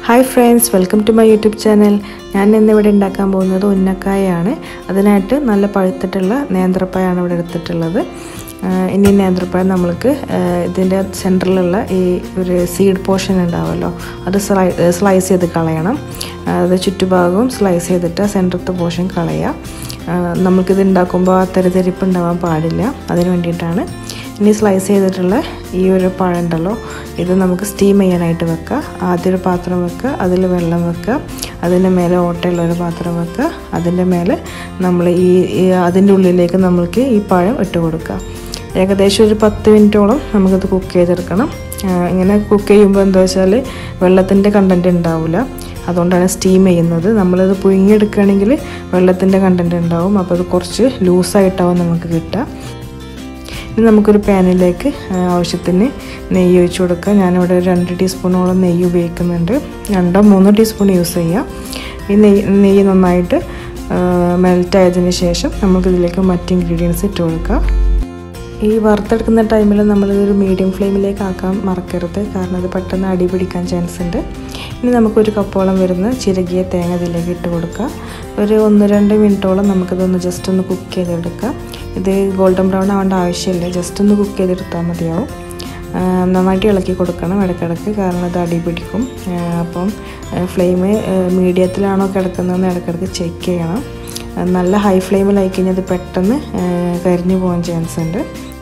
hi friends welcome to my YouTube channel ഞാൻ ഇന്നിവിടെ ഉണ്ടാക്കാൻ പോകുന്നത് ഉന്നക്കായാണ് അതിനായിട്ട് നല്ല പഴുത്തിട്ടുള്ള നേന്ത്രപ്പഴമാണ് ഇവിടെ എടുത്തിട്ടുള്ളത് ആഹ് ഇനി നേന്ത്രപ്പഴം നമ്മൾക്ക് ആഹ് ഇതിൻ്റെ സെൻറ്ററിലുള്ള ഈ ഒരു സീഡ് പോർഷൻ ഉണ്ടാവുമല്ലോ അത് സ്ലൈ സ്ലൈസ് ചെയ്ത് കളയണം ആഹ് അത് ചുറ്റുഭാഗവും സ്ലൈസ് ചെയ്തിട്ട് സെൻറ്ററത്തെ പോർഷൻ കളയുക ആഹ് നമുക്കിത് ഉണ്ടാക്കുമ്പോൾ ആ തെരിതെരിപ്പ് ഉണ്ടാവാൻ പാടില്ല അതിന് വേണ്ടിയിട്ടാണ് ഇനി സ്ലൈസ് ചെയ്തിട്ടുള്ള ഈ ഒരു പഴം ഉണ്ടല്ലോ ഇത് നമുക്ക് സ്റ്റീം ചെയ്യാനായിട്ട് വെക്കുക ആദ്യം ഒരു പാത്രം വെക്കുക അതിൽ വെള്ളം വെക്കുക അതിൻ്റെ മേലെ ഓട്ടയുള്ള ഒരു പാത്രം വെക്കുക അതിൻ്റെ മേലെ നമ്മൾ ഈ ഈ അതിൻ്റെ ഉള്ളിലേക്ക് നമ്മൾക്ക് ഈ പഴം ഇട്ട് കൊടുക്കുക ഏകദേശം ഒരു പത്ത് മിനിറ്റോളം നമുക്കത് കുക്ക് ചെയ്തെടുക്കണം ആ, ഇങ്ങനെ കുക്ക് ചെയ്യുമ്പോൾ എന്താ വെച്ചാൽ വെള്ളത്തിൻ്റെ കണ്ടൻറ്റ് ഉണ്ടാവില്ല അതുകൊണ്ടാണ് സ്റ്റീം ചെയ്യുന്നത് നമ്മളിത് പുഴുങ്ങിയെടുക്കുകയാണെങ്കിൽ വെള്ളത്തിൻ്റെ കണ്ടൻറ്റ് ഉണ്ടാവും അപ്പോൾ അത് കുറച്ച് ലൂസായിട്ടാവും നമുക്ക് കിട്ടുക ഇനി നമുക്കൊരു പാനിലേക്ക് ആ, ആവശ്യത്തിന് നെയ്യ് ഒഴിച്ച് കൊടുക്കുക ഞാനിവിടെ ഒരു രണ്ട് ടീസ്പൂണോളം നെയ്യ് ഉപയോഗിക്കുന്നുണ്ട് രണ്ടോ മൂന്നോ ടീസ്പൂൺ യൂസ് ചെയ്യാം ഈ നെയ്യ് നെയ്യ് നന്നായിട്ട് മെൽറ്റ് ആയതിന് ശേഷം നമുക്കിതിലേക്ക് മറ്റ് ഇൻഗ്രീഡിയൻസ് ഇട്ട് കൊടുക്കുക ഈ വറുത്തെടുക്കുന്ന ടൈമിൽ നമ്മളിതൊരു മീഡിയം ഫ്ലെയിമിലേക്ക് ആക്കാൻ മറക്കരുത് കാരണം അത് പെട്ടെന്ന് അടി പിടിക്കാൻ ചാൻസ് ഉണ്ട് ഇനി നമുക്കൊരു കപ്പോളം വരുന്ന ചിരകിയ തേങ്ങ ഇതിലേക്ക് ഇട്ട് കൊടുക്കുക ഒരു ഒന്ന് രണ്ട് മിനിറ്റോളം നമുക്കിതൊന്ന് ജസ്റ്റ് ഒന്ന് കുക്ക് ചെയ്തെടുക്കാം ഇത് ഗോൾഡൻ ബ്രൗൺ ആവേണ്ട ആവശ്യമില്ല ജസ്റ്റ് ഒന്ന് കുക്ക് ചെയ്തെടുത്താൽ മതിയാവും ആ, നന്നായിട്ട് ഇളക്കി കൊടുക്കണം ഇടയ്ക്കിടയ്ക്ക് കാരണം അത് അടി പിടിക്കും ആ, അപ്പം ഫ്ലെയിം മീഡിയത്തിലാണോ കിടക്കുന്നതെന്ന് ഇടയ്ക്കിടയ്ക്ക് ചെക്ക് ചെയ്യണം ആ, നല്ല ഹൈ ഫ്ലെയിമിലായി കഴിഞ്ഞാൽ അത് പെട്ടെന്ന് ആ, കരിഞ്ഞു പോകാൻ ചാൻസ് ഉണ്ട്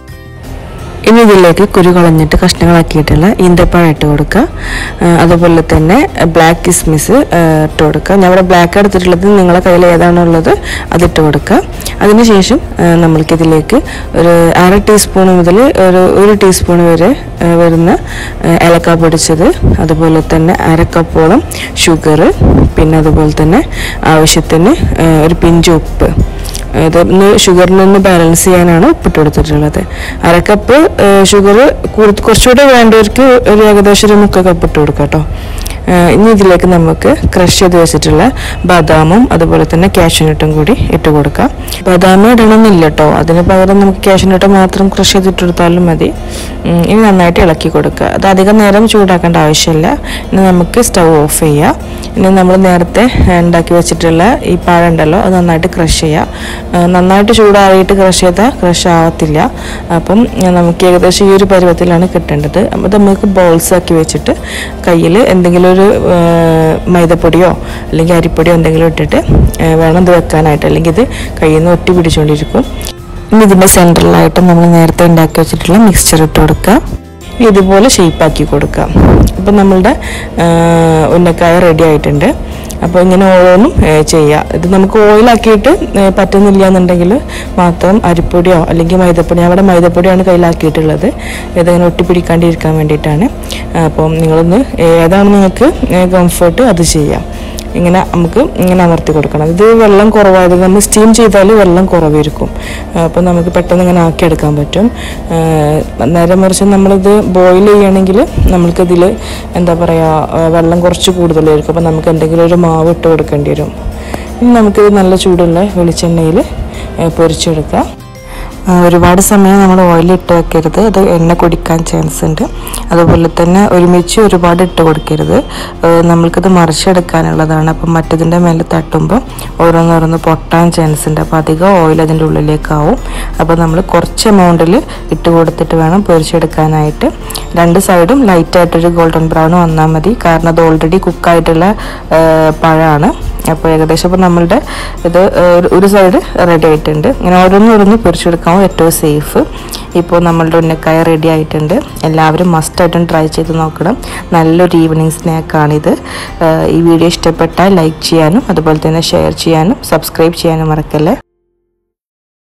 ഇനി ഇതിലേക്ക് കുരു കളഞ്ഞിട്ട് കഷ്ണങ്ങളാക്കിയിട്ടുള്ള ഈന്തപ്പഴം ഇട്ട് കൊടുക്കുക ആ, അതുപോലെ തന്നെ ബ്ലാക്ക് കിസ്മിസ് ആ, ഇട്ട് കൊടുക്കുക ഞാൻ ഇവിടെ ബ്ലാക്ക് എടുത്തിട്ടുള്ളത് നിങ്ങളെ കയ്യിൽ ഏതാണുള്ളത് അതിട്ട് കൊടുക്കുക അതിനുശേഷം ആ, നമ്മൾക്കിതിലേക്ക് ഒരു അര ടീസ്പൂൺ മുതൽ ഒരു ഒരു ടീസ്പൂൺ വരെ ആ, വരുന്ന ആ, ഏലക്ക പൊടിച്ചത് അതുപോലെ തന്നെ അര കപ്പോളം ഷുഗർ പിന്നെ അതുപോലെ തന്നെ ആവശ്യത്തിന് ആ, ഒരു പിഞ്ച് ഉപ്പ് ഇത് ഒന്ന് ഷുഗറിനൊന്ന് ബാലൻസ് ചെയ്യാനാണ് ഉപ്പിട്ട് കൊടുത്തിട്ടുള്ളത് അര കപ്പ് ഷുഗർ കുറച്ചുകൂടെ വേണ്ടവർക്ക് ഒരു ഏകദേശം ഒരു മുക്കാൽ കപ്പ് ഇട്ട് കൊടുക്കാം കേട്ടോ ഏഹ് ഇനി ഇതിലേക്ക് നമുക്ക് ക്രഷ് ചെയ്ത് വെച്ചിട്ടുള്ള ബദാമും അതുപോലെ തന്നെ കാഷ്യൂനട്ടും കൂടി ഇട്ട് കൊടുക്കാം ബദാം ഇടണമെന്നില്ല കേട്ടോ അതിന് പകരം നമുക്ക് കാഷ്യൂനട്ട് മാത്രം ക്രഷ് ചെയ്തിട്ട് കൊടുത്താലും മതി ഉം, ഇനി നന്നായിട്ട് ഇളക്കി കൊടുക്കുക അത് അധികം നേരം ചൂടാക്കേണ്ട ആവശ്യമില്ല ഇനി നമുക്ക് സ്റ്റവ് ഓഫ് ചെയ്യാം ഇനി നമ്മൾ നേരത്തെ ഉണ്ടാക്കി വെച്ചിട്ടുള്ള ഈ പഴം ഉണ്ടല്ലോ അത് നന്നായിട്ട് ക്രഷ് ചെയ്യുക ആ, നന്നായിട്ട് ചൂടാറിയിട്ട് ക്രഷ് ചെയ്താൽ ക്രഷ് ആവത്തില്ല അപ്പം ആ, നമുക്ക് ഏകദേശം ഈ ഒരു പരുവത്തിലാണ് കിട്ടേണ്ടത് അപ്പോൾ അത് നമുക്ക് ബോൾസ് ആക്കി വെച്ചിട്ട് കയ്യിൽ എന്തെങ്കിലും ഒരു ആ, മൈദപ്പൊടിയോ അല്ലെങ്കിൽ അരിപ്പൊടിയോ എന്തെങ്കിലും ഇട്ടിട്ട് ആ, വേണം ഇത് വെക്കാനായിട്ട് അല്ലെങ്കിൽ ഇത് കയ്യിൽ നിന്ന് ഒട്ടി പിടിച്ചുകൊണ്ടിരിക്കും ഇനി ഇതിൻ്റെ സെൻറ്ററിലായിട്ട് നമ്മൾ നേരത്തെ ഉണ്ടാക്കി വെച്ചിട്ടുള്ള മിക്സ്ചർ ഇട്ട് കൊടുക്കുക ഇനി ഇതുപോലെ ഷേപ്പാക്കി കൊടുക്കുക അപ്പം നമ്മളുടെ ആ, ഉന്നക്കായ റെഡി ആയിട്ടുണ്ട് അപ്പോൾ ഇങ്ങനെ ഓരോന്നും ഏ, ചെയ്യുക ഇത് നമുക്ക് ഓയിലാക്കിയിട്ട് ഏ, പറ്റുന്നില്ല എന്നുണ്ടെങ്കിൽ മാത്രം അരിപ്പൊടിയോ അല്ലെങ്കിൽ മൈദപ്പൊടി ഞാൻ അവിടെ മൈദപ്പൊടിയാണ് കയ്യിലാക്കിയിട്ടുള്ളത് ഇതിങ്ങനെ ഒട്ടിപ്പിടിക്കാണ്ടിരിക്കാൻ വേണ്ടിയിട്ടാണ് അപ്പം നിങ്ങളൊന്ന് ഏതാണ് നിങ്ങൾക്ക് കംഫർട്ട് അത് ചെയ്യാം ഇങ്ങനെ നമുക്ക് ഇങ്ങനെ അമർത്തി കൊടുക്കണം ഇത് വെള്ളം കുറവായത് നമ്മൾ സ്റ്റീം ചെയ്താൽ വെള്ളം കുറവായിരിക്കും അപ്പോൾ നമുക്ക് പെട്ടെന്ന് ഇങ്ങനെ ആക്കിയെടുക്കാൻ പറ്റും ആ, നേരെ മറിച്ച് നമ്മളിത് ബോയിൽ ചെയ്യണമെങ്കിൽ നമുക്കിതിൽ എന്താ പറയുക വെള്ളം കുറച്ച് കൂടുതലായിരിക്കും അപ്പോൾ നമുക്ക് എന്തെങ്കിലും ഒരു മാവ് ഇട്ട് കൊടുക്കേണ്ടി വരും ഇനി നമുക്കിത് നല്ല ചൂടുള്ള വെളിച്ചെണ്ണയിൽ പൊരിച്ചെടുക്കാം ആ, ഒരുപാട് സമയം നമ്മൾ ഓയിൽ ഇട്ട് വെക്കരുത് അത് എണ്ണ കുടിക്കാൻ ചാൻസ് ഉണ്ട് അതുപോലെ തന്നെ ഒരുമിച്ച് ഒരുപാട് ഇട്ട് കൊടുക്കരുത് ആ, നമ്മൾക്കിത് മറിച്ചെടുക്കാനുള്ളതാണ് അപ്പം മറ്റതിൻ്റെ മേലെ തട്ടുമ്പോൾ ഓരോന്നോരോന്ന് പൊട്ടാൻ ചാൻസ് ഉണ്ട് അപ്പോൾ അധികം ഓയിൽ അതിൻ്റെ ഉള്ളിലേക്കാവും അപ്പോൾ നമ്മൾ കുറച്ച് എമൗണ്ടിൽ ഇട്ട് കൊടുത്തിട്ട് വേണം പൊരിച്ചെടുക്കാനായിട്ട് രണ്ട് സൈഡും ലൈറ്റായിട്ടൊരു ഗോൾഡൻ ബ്രൗൺ വന്നാൽ മതി കാരണം അത് ഓൾറെഡി കുക്കായിട്ടുള്ള പഴമാണ് അപ്പോൾ ഏകദേശം ഇപ്പോൾ നമ്മളുടെ ഇത് ഒരു- ഒരു സൈഡ് റെഡി ആയിട്ടുണ്ട് ഇങ്ങനെ ഓരോന്ന് ഓരോന്ന് പൊരിച്ചെടുക്കാവും ഏറ്റവും സേഫ് ഇപ്പോൾ നമ്മളുടെ ഉന്നക്കായ റെഡി ആയിട്ടുണ്ട് എല്ലാവരും മസ്റ്റായിട്ടും ട്രൈ ചെയ്ത് നോക്കണം നല്ലൊരു ഈവനിങ് സ്നാക്കാണിത് ഈ വീഡിയോ ഇഷ്ടപ്പെട്ടാൽ ലൈക്ക് ചെയ്യാനും അതുപോലെ തന്നെ ഷെയർ ചെയ്യാനും സബ്സ്ക്രൈബ് ചെയ്യാനും മറക്കല്ലേ